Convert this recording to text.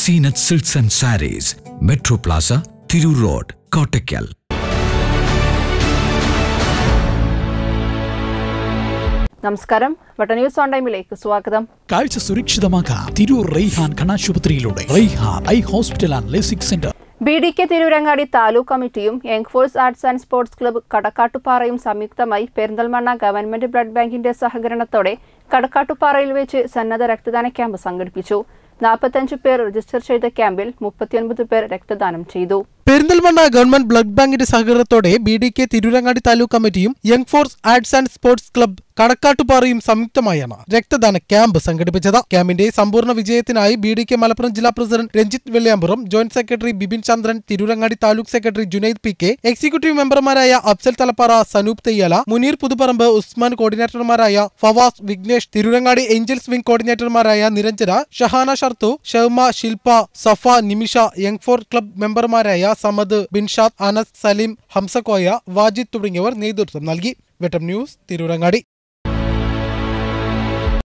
Zeenath silks and sarees metro plaza Tirur road Kottakkal നമസ്കാരം വട്ട news on ടൈമിലേക്ക് സ്വാഗതം കാഴ്ച സുരക്ഷിതമാക്കാം തിരൂർ റെയ്ഹാൻ കണാശുപത്രിയിലൂടെ Raihan eye hospital and LASIK centre B D K Tirurangadi taluk കമ്മിറ്റിയും young force arts and sports club കടക്കാട്ടുപാറയും സംയുക്തമായി പെരിന്തൽമണ്ണ ഗവൺമെന്റ് ബ്ലഡ് ബാങ്കിന്റെ സഹകരണത്തോടെ കടക്കാട്ടുപാറയിൽ വെച്ച് സന്നദ്ധ രക്തദാന ക്യാമ്പ് സംഘടിപ്പിച്ചു നാൽപ്പത്തഞ്ച് പേർ രജിസ്റ്റർ ചെയ്ത ക്യാമ്പിൽ മുപ്പത്തിയൊൻപത് പേർ രക്തദാനം ചെയ്തു പെരിന്തൽമണ്ണ ഗവൺമെന്റ് ബ്ലഡ് ബാങ്കിന്റെ സഹകരണത്തോടെ B D K Tirurangadi taluk കമ്മിറ്റിയും young force arts and sports club കടക്കാട്ടുപാറയും സംയുക്തമായാണ് രക്തദാന ക്യാമ്പ് സംഘടിപ്പിച്ചത് ക്യാമ്പിന്റെ സമ്പൂർണ്ണ വിജയത്തിനായി ബി ഡി കെ മലപ്പുറം ജില്ലാ president Ranjith Velliyampuram joint secretary Bipin Chandran Tirurangadi taluk secretary Junaid P K executive മെമ്പർമാരായ അഫ്സൽ തലപ്പാറ സനൂപ് തെയ്യാല മുനീർ പുതുപ്പറമ്പ് ഉസ്മാൻ കോർഡിനേറ്റർമാരായ ഫവാസ് വിഘ്നേഷ് തിരൂരങ്ങാടി ഏഞ്ചൽസ് വിംഗ് കോർഡിനേറ്റർമാരായ നിരഞ്ജന ഷഹാന ഷർത്തു Shahma Shilpa Safa Nimisha young force club മെമ്പർമാരായ സമദ് ബിൻഷാദ് അനസ് സലീം ഹംസക്കോയ വാജിദ് തുടങ്ങിയവർ നേതൃത്വം നൽകി വെട്ടം ന്യൂസ് തിരൂരങ്ങാടി